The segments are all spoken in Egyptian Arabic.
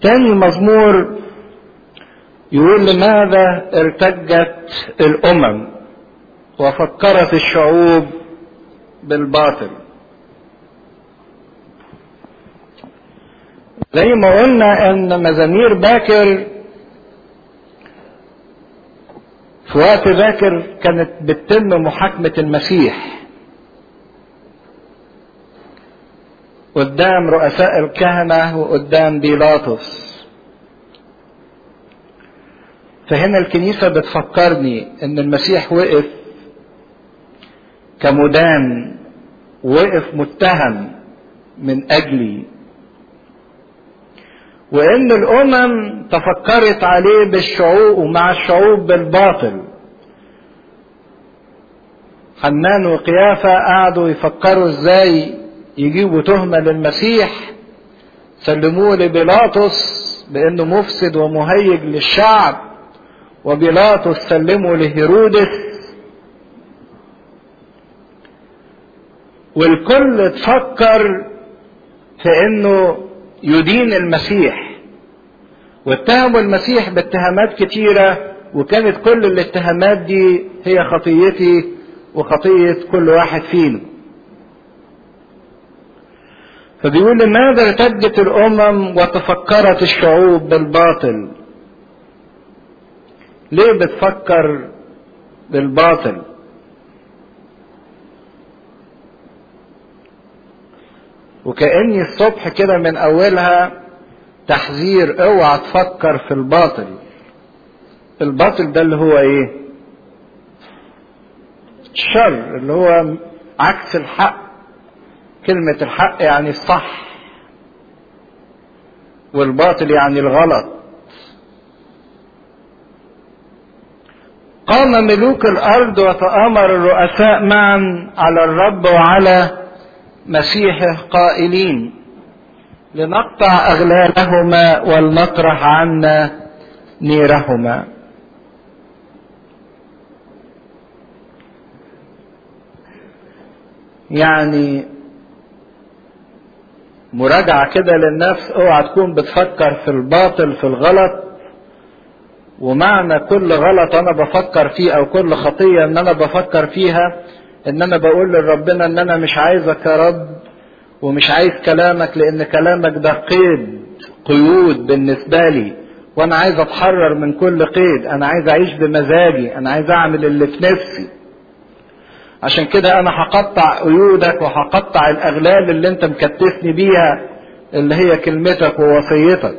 تاني مزمور يقول لماذا ارتجت الامم وفكرت الشعوب بالباطل زي ما قلنا ان مزامير باكر في وقت باكر كانت بتتم محاكمة المسيح قدام رؤساء الكهنة وقدام بيلاطس فهنا الكنيسة بتفكرني ان المسيح وقف كمدان وقف متهم من اجلي وان الامم تفكرت عليه بالشعوب ومع الشعوب بالباطل حنان وقيافة قعدوا يفكروا ازاي يجيبوا تهمة للمسيح سلموه لبيلاطس بانه مفسد ومهيج للشعب وبيلاطس سلمه لهيرودس والكل تفكر في انه يدين المسيح واتهموا المسيح باتهامات كتيرة وكانت كل الاتهامات دي هي خطيتي وخطية كل واحد فينا فبيقول لماذا ارتدت الامم وتفكرت الشعوب بالباطل ليه بتفكر بالباطل وكأني الصبح كده من أولها تحذير اوعى تفكر في الباطل الباطل ده اللي هو ايه الشر اللي هو عكس الحق كلمة الحق يعني الصح والباطل يعني الغلط قام ملوك الأرض وتآمر الرؤساء معا على الرب وعلى مسيحه قائلين لنقطع أغلالهما ولنطرح عنا نيرهما يعني مراجعة كده للنفس اوعى تكون بتفكر في الباطل في الغلط ومعنى كل غلط انا بفكر فيه او كل خطية ان انا بفكر فيها ان انا بقول لربنا ان انا مش عايزك يا رب ومش عايز كلامك لان كلامك ده قيد قيود بالنسبة لي وانا عايز اتحرر من كل قيد انا عايز اعيش بمزاجي انا عايز اعمل اللي في نفسي عشان كده انا هقطع قيودك وهقطع الاغلال اللي انت مكتفني بيها اللي هي كلمتك ووصيتك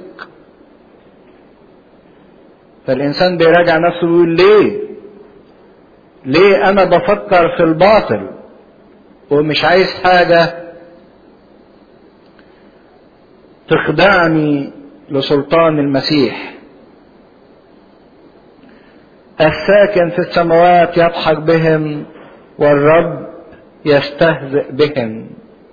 فالانسان بيراجع نفسه ويقول ليه ليه انا بفكر في الباطل ومش عايز حاجة تخدعني لسلطان المسيح الساكن في السماوات يضحك بهم والرب يستهزئ بهم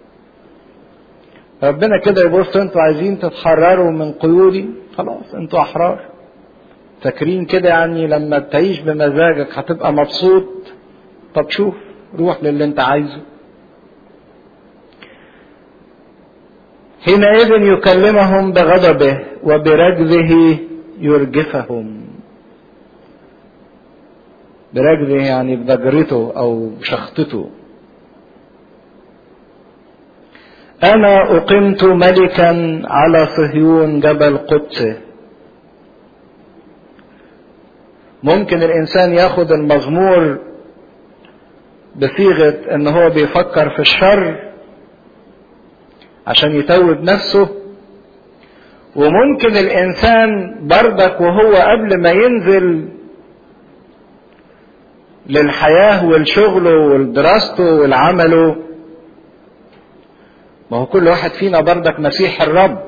ربنا كده يبص انتوا عايزين تتحرروا من قيودي خلاص انتوا احرار فاكرين كده يعني لما تعيش بمزاجك هتبقى مبسوط طب شوف روح للي انت عايزه حينئذ يكلمهم بغضبه وبرجزه يرجفهم برجزه يعني بضجرته او بشخطته انا اقمت ملكا على صهيون جبل قدسه ممكن الانسان ياخد المزمور بصيغه ان هو بيفكر في الشر عشان يتوب نفسه وممكن الانسان بردك وهو قبل ما ينزل للحياه والشغل ودراسته والعمله ما هو كل واحد فينا بردك مسيح الرب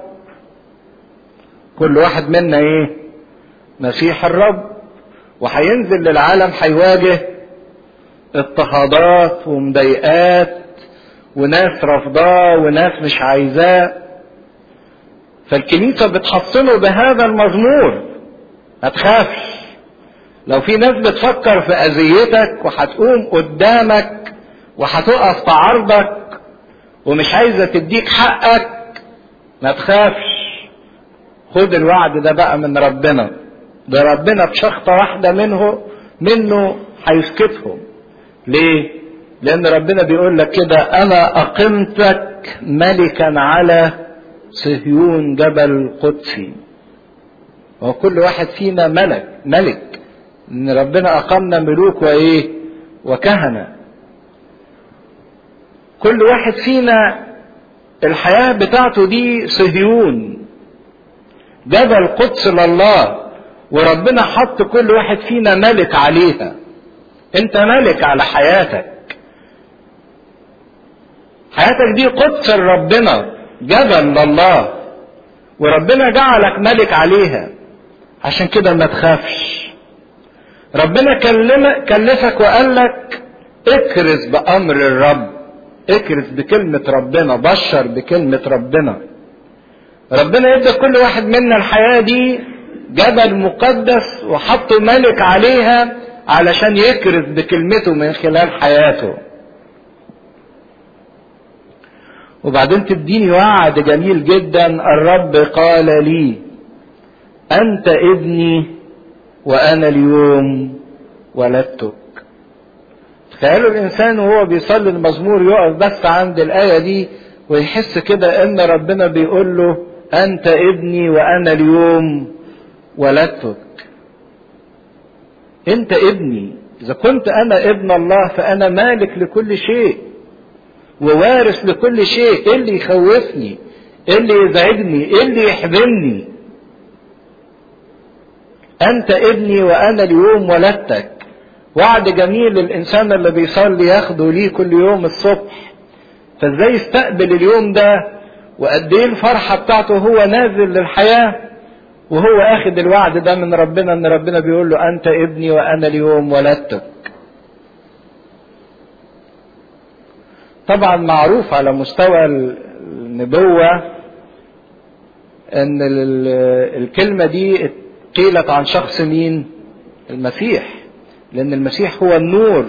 كل واحد منا ايه مسيح الرب وهينزل للعالم هيواجه اضطهادات ومضايقات وناس رافضاه وناس مش عايزاه فالكنيسة بتحصنه بهذا المزمور ما تخافش لو في ناس بتفكر في اذيتك وهتقوم قدامك وهتقف تعارضك ومش عايزة تديك حقك ما تخافش خد الوعد ده بقى من ربنا ده ربنا بشخطة واحدة منه منه هيسكتهم ليه لان ربنا بيقول لك كده انا اقمتك ملكا على صهيون جبل قدسي وكل واحد فينا ملك ملك ان ربنا اقامنا ملوك وايه وكهنه كل واحد فينا الحياه بتاعته دي صهيون جبل قدس لله وربنا حط كل واحد فينا ملك عليها انت ملك على حياتك حياتك دي قدس لربنا جبل لله وربنا جعلك ملك عليها عشان كده ما تخافش ربنا كلمك كلفك وقال لك اكرز بامر الرب اكرز بكلمة ربنا بشر بكلمة ربنا ربنا يدى كل واحد منا الحياة دي جبل مقدس وحط ملك عليها علشان يكرز بكلمته من خلال حياته وبعدين تديني وعد جميل جدا الرب قال لي انت ابني وانا اليوم ولدتك تخيلوا الانسان وهو بيصلي المزمور يقف بس عند الايه دي ويحس كده ان ربنا بيقول له انت ابني وانا اليوم ولدتك انت ابني اذا كنت انا ابن الله فانا مالك لكل شيء ووارث لكل شيء ايه اللي يخوفني ايه اللي يزعجني ايه اللي يحزنني انت ابني وانا اليوم ولدتك وعد جميل للانسان اللي بيصلي ياخده ليه كل يوم الصبح فازاي يستقبل اليوم ده وقد ايه الفرحه بتاعته هو نازل للحياه وهو اخد الوعد ده من ربنا ان ربنا بيقول له انت ابني وانا اليوم ولدتك طبعا معروف على مستوى النبوة ان الكلمة دي قيلت عن شخص مين المسيح لان المسيح هو النور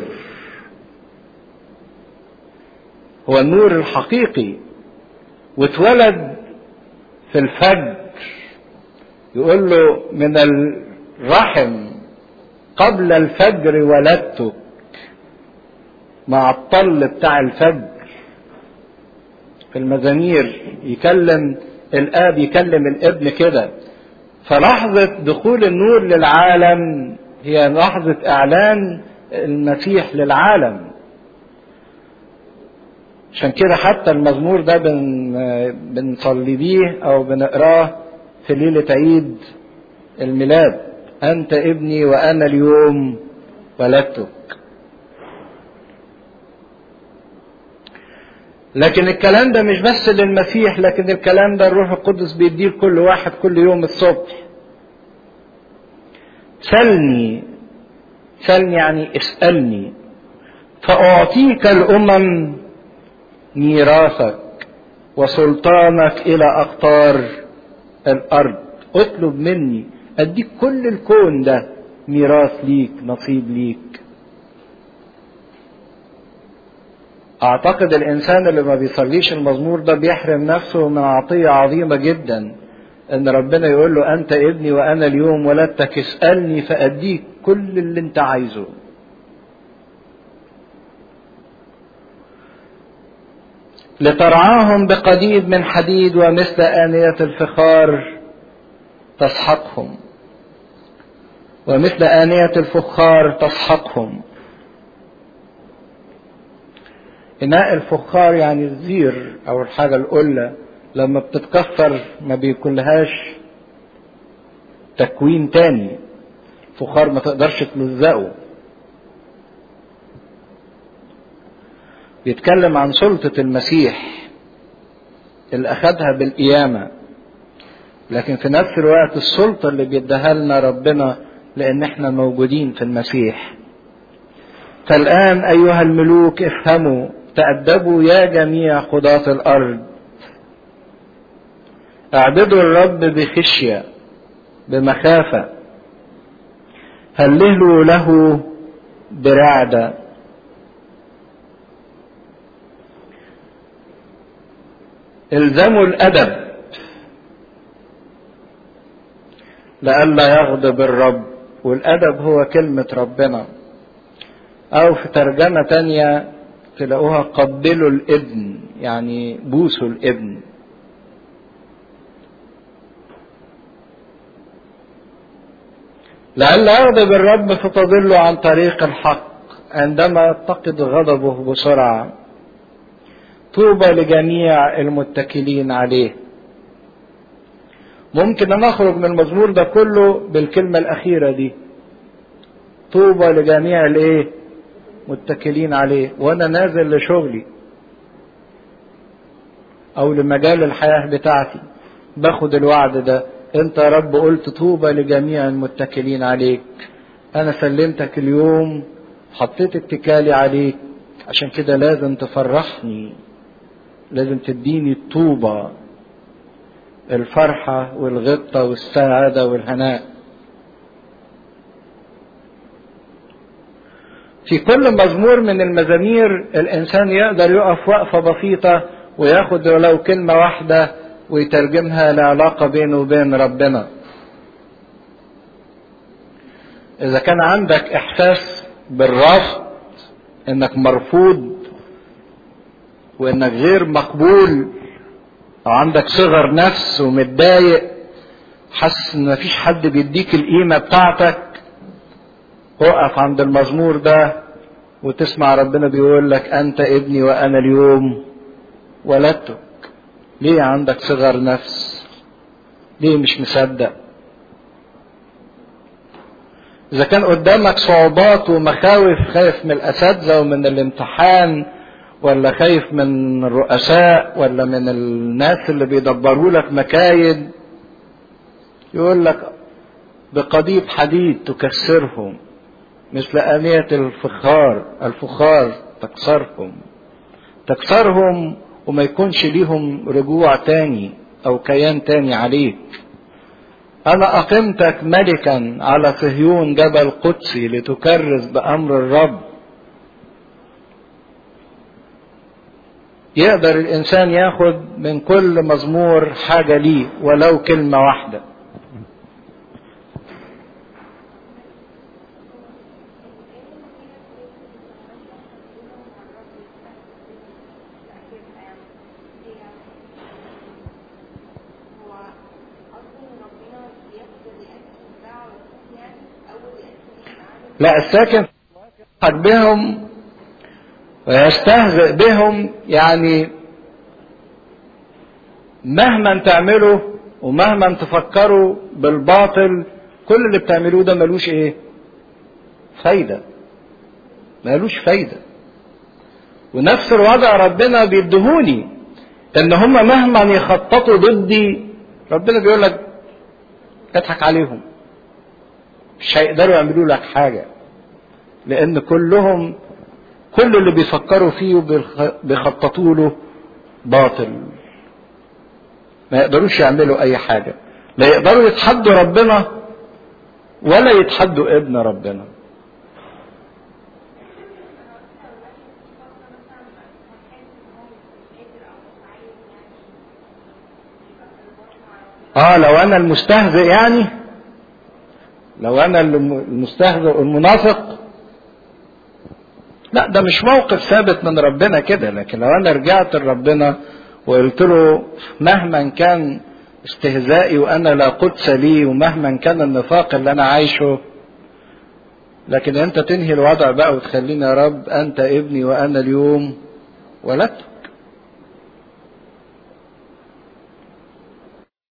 هو النور الحقيقي واتولد في الفجر يقول له من الرحم قبل الفجر ولدتك مع الطل بتاع الفجر في المزامير يكلم الاب يكلم الابن كده فلحظة دخول النور للعالم هي لحظة اعلان المسيح للعالم عشان كده حتى المزمور ده بن بنصلي بيه او بنقراه في ليلة عيد الميلاد انت ابني وانا اليوم ولدتك لكن الكلام ده مش بس للمسيح لكن الكلام ده الروح القدس بيديه لكل واحد كل يوم الصبح سلني سلني يعني اسألني فأعطيك الأمم ميراثك وسلطانك إلى أقطار الأرض اطلب مني أديك كل الكون ده ميراث ليك نصيب ليك اعتقد الانسان اللي ما بيصليش المزمور ده بيحرم نفسه من عطيه عظيمه جدا ان ربنا يقول له انت ابني وانا اليوم ولدتك اسالني فاديك كل اللي انت عايزه لترعاهم بقديد من حديد ومثل آنية الفخار تسحقهم ومثل آنية الفخار تسحقهم إناء الفخار يعني الزير أو الحاجة القلة لما بتتكسر ما بيكونلهاش تكوين تاني فخار ما تقدرش تلزقه بيتكلم عن سلطة المسيح اللي أخدها بالقيامة لكن في نفس الوقت السلطة اللي بيديها لنا ربنا لأن احنا موجودين في المسيح فالآن أيها الملوك افهموا تأدبوا يا جميع قضاة الأرض اعبدوا الرب بخشية بمخافة هللوا له برعدة الزموا الأدب لئلا يغضب الرب والأدب هو كلمة ربنا أو في ترجمة تانية تلاقوها قبلوا الابن يعني بوسوا الابن لئلا يغضب الرب فتضلوا عن طريق الحق عندما يتقد غضبه بسرعة طوبى لجميع المتكلين عليه ممكن ان اخرج من المزمور ده كله بالكلمة الاخيرة دي طوبى لجميع الايه متكلين عليه وانا نازل لشغلي او لمجال الحياة بتاعتي باخد الوعد ده انت يا رب قلت طوبى لجميع المتكلين عليك انا سلمتك اليوم حطيت اتكالي عليك عشان كده لازم تفرحني لازم تديني الطوبة الفرحة والغبطة والسعادة والهناء في كل مزمور من المزامير الإنسان يقدر يقف وقفة بسيطة وياخد ولو كلمة واحدة ويترجمها لعلاقة بينه وبين ربنا إذا كان عندك إحساس بالرفض إنك مرفوض وإنك غير مقبول أو عندك صغر نفس ومتضايق حاسس إن مفيش حد بيديك القيمة بتاعتك اقف عند المزمور ده وتسمع ربنا بيقول لك أنت ابني وأنا اليوم ولدتك ليه عندك صغر نفس ليه مش مصدق اذا كان قدامك صعوبات ومخاوف خايف من الاساتذه ومن الامتحان ولا خايف من الرؤساء ولا من الناس اللي بيدبروا لك مكايد يقول لك بقضيب حديد تكسرهم مثل آنية الفخار الفخار تكسرهم تكسرهم وما يكونش ليهم رجوع تاني او كيان تاني عليك انا اقمتك ملكا على صهيون جبل قدسي لتكرس بامر الرب يقدر الانسان ياخد من كل مزمور حاجه ليه ولو كلمه واحده لا الساكن يضحك بهم ويستهزئ بهم يعني مهما تعملوا ومهما تفكروا بالباطل كل اللي بتعملوه ده ملوش ايه فايدة ملوش فايدة ونفس الوضع ربنا بيدهوني ان هم مهما يخططوا ضدي ربنا بيقول لك اضحك عليهم مش هيقدروا يعملوا لك حاجة لأن كلهم كل اللي بيفكروا فيه وبيخططوا له باطل ما يقدروش يعملوا أي حاجة لا يقدروا يتحدوا ربنا ولا يتحدوا ابن ربنا اه لو انا المستهزئ يعني لو انا المستهزئ المنافق لا ده مش موقف ثابت من ربنا كده لكن لو انا رجعت لربنا وقلت له مهما كان استهزائي وانا لا قدس لي ومهما كان النفاق اللي انا عايشه لكن انت تنهي الوضع بقى وتخليني يا رب انت ابني وانا اليوم ولدت